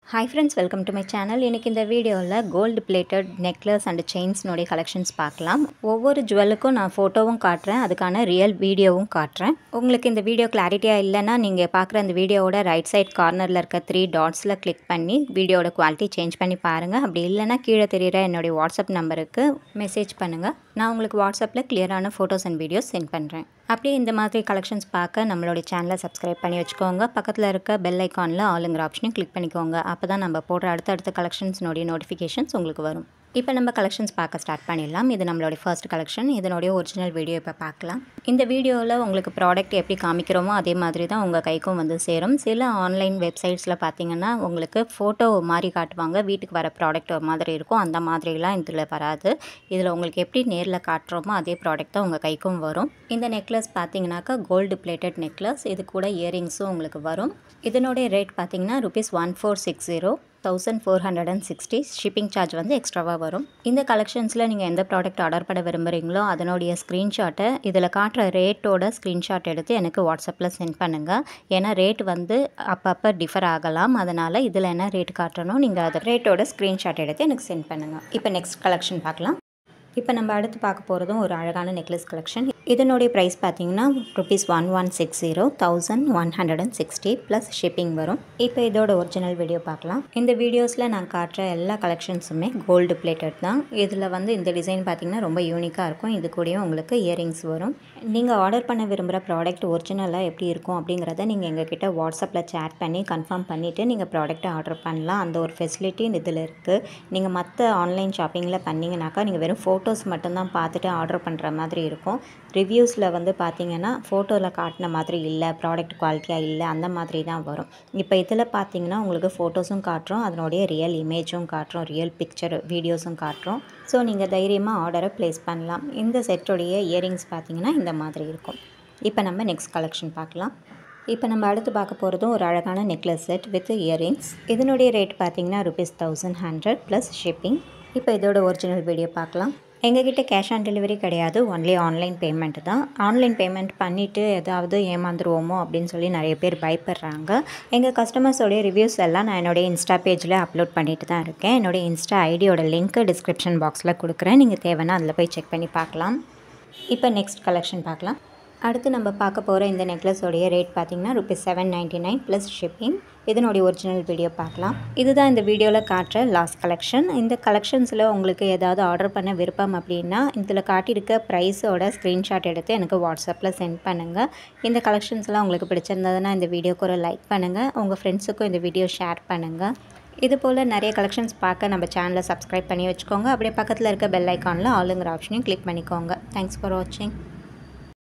hi friends welcome to my channel இன்றைக்கி இந்த வீடியோவில் கோல்டு பிளேட்டட் நெக்லஸ் அண்ட் செயின்ஸ்னுடைய கலெக்ஷன்ஸ் பார்க்கலாம் ஒவ்வொரு ஜுவல்லுக்கும் நான் ஃபோட்டோவும் காட்டுறேன் அதுக்கான ரியல் வீடியோவும் காட்டுறேன் உங்களுக்கு இந்த வீடியோ கிளாரிட்டியாக இல்லைன்னா நீங்கள் பார்க்குற அந்த வீடியோவோட ரைட் சைட் கார்னரில் இருக்க த்ரீ டாட்ஸில் கிளிக் பண்ணி வீடியோட குவாலிட்டி சேஞ்ச் பண்ணி பாருங்கள் அப்படி இல்லைன்னா கீழே தெரியிற என்னுடைய வாட்ஸ்அப் நம்பருக்கு மெசேஜ் பண்ணுங்கள் நான் உங்களுக்கு வாட்ஸ்அப்பில் கிளியரான ஃபோட்டோஸ் அண்ட் வீடியோஸ் சென்ட் பண்ணுறேன் அப்படியே இந்த மாதிரி கலெக்ஷன்ஸ் பார்க்க நம்மளுடைய சேனலை சப்ஸ்கிரைப் பண்ணி வச்சுக்கோங்க பக்கத்தில் இருக்க பெல் ஐக்கானில் ஆளுங்கிற ஆப்ஷனையும் கிளிக் பண்ணிக்கோங்க அப்போ தான் நம்ம போடுற அடுத்தடுத்த கலெக்ஷன்ஸ்னுடைய நோட்டிஃபிகேஷன்ஸ் உங்களுக்கு வரும் இப்போ நம்ம கலெக்ஷன்ஸ் பார்க்க ஸ்டார்ட் பண்ணிடலாம் இது நம்மளுடைய ஃபர்ஸ்ட் கலெக்ஷன் இதனுடைய ஒரிஜினல் வீடியோ இப்போ பார்க்கலாம் இந்த வீடியோவில் உங்களுக்கு ப்ராடக்ட் எப்படி காமிக்கிறோமோ அதே மாதிரி தான் உங்கள் கைக்கும் வந்து சேரும் சில ஆன்லைன் வெப்சைட்ஸில் பார்த்தீங்கன்னா உங்களுக்கு ஃபோட்டோ மாதிரி காட்டுவாங்க வீட்டுக்கு வர ப்ராடக்ட் ஒரு மாதிரி இருக்கும் அந்த மாதிரிலாம் இதில் வராது இதில் உங்களுக்கு எப்படி நேரில் காட்டுறோமோ அதே ப்ராடக்ட் தான் உங்கள் கைக்கும் வரும் இந்த நெக்லஸ் பார்த்தீங்கன்னாக்கா கோல்டு பிளேட்டட் நெக்லஸ் இது கூட இயரிங்ஸும் உங்களுக்கு வரும் இதனுடைய ரேட் பார்த்தீங்கன்னா rupees one four six zero thousand four hundred and sixty shipping charge வந்து எக்ஸ்ட்ராவாக வரும் இந்த கலெக்ஷன்ஸில் நீங்கள் எந்த ப்ராடக்ட் ஆர்டர் பண்ண விரும்புகிறீங்களோ அதனுடைய ஸ்க்ரீன்ஷாட்டை இதில் காட்டுற ரேட்டோட ஸ்க்ரீன்ஷாட் எடுத்து எனக்கு வாட்ஸ்அப்பில் சென்ட் பண்ணுங்கள் ஏன்னா ரேட் வந்து அப்பப்போ டிஃபர் ஆகலாம் அதனால் இதில் என்ன ரேட் காட்டணும் நீங்கள் அதை ரேட்டோட ஸ்க்ரீன்ஷாட் எடுத்து எனக்கு சென்ட் பண்ணுங்கள் இப்போ நெக்ஸ்ட் கலெக்ஷன் பார்க்கலாம் இப்போ நம்ம அடுத்து பார்க்க போகிறதும் ஒரு அழகான நெக்லஸ் கலெக்ஷன் இதனுடைய ப்ரைஸ் பார்த்தீங்கன்னா rupees one one six zero thousand one hundred and sixty plus shipping வரும் இப்போ இதோட ஒரிஜினல் வீடியோ பார்க்கலாம் இந்த வீடியோஸில் நான் காட்டுற எல்லா கலெக்ஷன்ஸுமே கோல்டு பிளேட்டட் தான் இதில் வந்து இந்த டிசைன் பார்த்தீங்கன்னா ரொம்ப யூனிக்காக இருக்கும் இது கூடயும் உங்களுக்கு இயரிங்ஸ் வரும் நீங்கள் ஆர்டர் பண்ண விரும்புகிற ப்ராடக்ட் ஒரிஜினலாக எப்படி இருக்கும் அப்படிங்கிறத நீங்கள் எங்ககிட்ட வாட்ஸ்அப்பில் சேட் பண்ணி கன்ஃபார்ம் பண்ணிவிட்டு நீங்கள் ப்ராடக்ட்டை ஆர்டர் பண்ணலாம் அந்த ஒரு ஃபெசிலிட்டி இதில் இருக்குது நீங்கள் மற்ற ஆன்லைன் ஷாப்பிங்கில் பண்ணிங்கனாக்கா நீங்கள் வெறும் ஃபோட்டோஸ் மட்டும்தான் பார்த்துட்டு ஆர்டர் பண்ணுற மாதிரி இருக்கும் ரிவ்யூஸில் வந்து பார்த்தீங்கன்னா ஃபோட்டோவில் காட்டின மாதிரி இல்லை ப்ராடக்ட் குவாலிட்டியாக இல்லை அந்த மாதிரி தான் வரும் இப்போ இதில் பார்த்தீங்கன்னா உங்களுக்கு ஃபோட்டோஸும் காட்டுறோம் அதனுடைய ரியல் இமேஜும் காட்டுறோம் ரியல் பிக்சர் வீடியோஸும் காட்டுறோம் ஸோ நீங்கள் தைரியமாக ஆர்டரை ப்ளேஸ் பண்ணலாம் இந்த செட்டோடைய இயரிங்ஸ் பார்த்தீங்கன்னா இந்த மாதிரி இருக்கும் இப்போ நம்ம நெக்ஸ்ட் கலெக்ஷன் பார்க்கலாம் இப்போ நம்ம அடுத்து பார்க்க போகிறதும் ஒரு அழகான நெக்லஸ் செட் வித் இயரிங்ஸ் இதனுடைய ரேட் பார்த்தீங்கன்னா rupees thousand hundred plus shipping இப்போ இதோட ஒரிஜினல் வீடியோ பார்க்கலாம் எங்ககிட்ட கேஷ் ஆன் டெலிவரி கிடையாது ஒன்லி ஆன்லைன் பேமெண்ட் தான் ஆன்லைன் பேமெண்ட் பண்ணிவிட்டு ஏதாவது ஏமாந்துருவோமோ அப்படின்னு சொல்லி நிறைய பேர் பயப்படுறாங்க எங்கள் கஸ்டமர்ஸோடைய ரிவ்யூஸ் எல்லாம் நான் என்னுடைய இன்ஸ்டா பேஜில் அப்லோட் பண்ணிட்டு தான் இருக்கேன் என்னுடைய இன்ஸ்டா ஐடியோட லிங்க் டிஸ்கிரிப்ஷன் பாக்ஸில் கொடுக்குறேன் நீங்கள் தேவைன்னா அதில் போய் செக் பண்ணி பார்க்கலாம் இப்போ நெக்ஸ்ட் கலெக்ஷன் பார்க்கலாம் அடுத்து நம்ம பார்க்க போகிற இந்த நெக்லஸோடைய ரேட் பார்த்திங்கன்னா rupees seven ninety nine plus shipping இதனுடைய ஒரிஜினல் வீடியோ பார்க்கலாம் இதுதான் இந்த வீடியோவில் காட்டுற லாஸ்ட் கலெக்ஷன் இந்த கலெக்ஷன்ஸில் உங்களுக்கு ஏதாவது ஆர்டர் பண்ண விருப்பம் அப்படின்னா இதில் காட்டியிருக்க ப்ரைஸோட ஸ்க்ரீன்ஷாட் எடுத்து எனக்கு வாட்ஸ்அப்பில் சென்ட் பண்ணுங்கள் இந்த கலெக்ஷன்ஸ்லாம் உங்களுக்கு பிடிச்சிருந்ததுன்னா இந்த வீடியோக்கு ஒரு லைக் பண்ணுங்கள் உங்கள் ஃப்ரெண்ட்ஸுக்கும் இந்த வீடியோ ஷேர் பண்ணுங்கள் இது போல் நிறைய கலெக்ஷன்ஸ் பார்க்க நம்ம சேனலை சப்ஸ்கிரைப் பண்ணி வச்சுக்கோங்க அப்படியே பக்கத்தில் இருக்க பெல் ஐக்கானில் ஆளுங்கிற ஆப்ஷனையும் கிளிக் பண்ணிக்கோங்க தேங்க்ஸ் ஃபார் வாட்சிங்